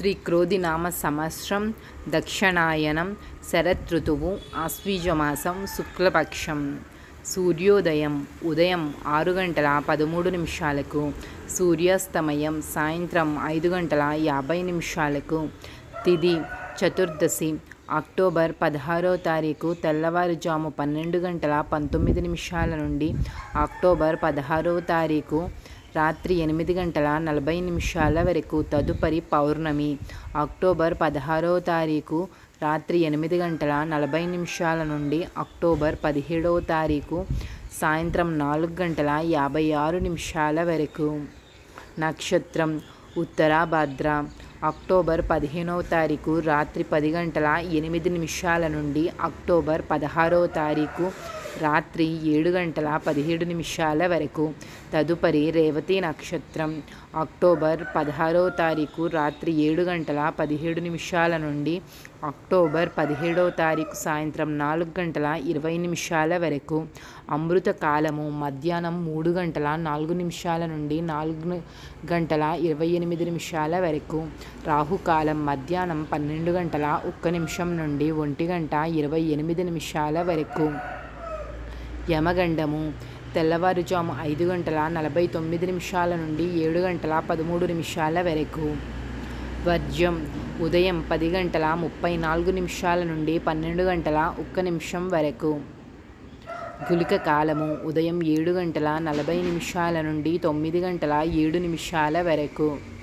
శ్రీ క్రోధినామ సంవత్సరం దక్షిణాయనం శరదృతువు ఆశ్వీజమాసం శుక్లపక్షం సూర్యోదయం ఉదయం ఆరు గంటల పదమూడు నిమిషాలకు సూర్యాస్తమయం సాయంత్రం ఐదు గంటల యాభై నిమిషాలకు తిది చతుర్దశి అక్టోబర్ పదహారో తారీఖు తెల్లవారుజాము పన్నెండు గంటల పంతొమ్మిది నిమిషాల నుండి అక్టోబర్ పదహారో తారీఖు రాత్రి ఎనిమిది గంటల నలభై నిమిషాల వరకు తదుపరి పౌర్ణమి అక్టోబర్ పదహారో తారీఖు రాత్రి ఎనిమిది గంటల నలభై నిమిషాల నుండి అక్టోబర్ పదిహేడవ తారీఖు సాయంత్రం నాలుగు గంటల యాభై ఆరు నిమిషాల వరకు నక్షత్రం ఉత్తరాభాద్ర అక్టోబర్ పదిహేనవ తారీఖు రాత్రి పది గంటల ఎనిమిది నిమిషాల నుండి అక్టోబర్ పదహారవ తారీఖు రాత్రి ఏడు గంటల పదిహేడు నిమిషాల వరకు తదుపరి రేవతి నక్షత్రం అక్టోబర్ పదహారవ తారీఖు రాత్రి ఏడు గంటల పదిహేడు నిమిషాల నుండి అక్టోబర్ పదిహేడవ తారీఖు సాయంత్రం నాలుగు గంటల ఇరవై నిమిషాల వరకు అమృత కాలము మధ్యాహ్నం మూడు గంటల నాలుగు నిమిషాల నుండి నాలుగు గంటల ఇరవై ఎనిమిది నిమిషాల వరకు రాహుకాలం మధ్యాహ్నం పన్నెండు గంటల ఒక్క నిమిషం నుండి ఒంటి గంట ఇరవై ఎనిమిది నిమిషాల వరకు యమగండము తెల్లవారుజాము ఐదు గంటల నలభై తొమ్మిది నిమిషాల నుండి ఏడు గంటల పదమూడు నిమిషాల వరకు వర్జ్యం ఉదయం పది గంటల ముప్పై నాలుగు నిమిషాల నుండి పన్నెండు గంటల ఒక్క నిమిషం వరకు గులిక కాలము ఉదయం ఏడు గంటల నలభై నిమిషాల నుండి తొమ్మిది గంటల ఏడు నిమిషాల వరకు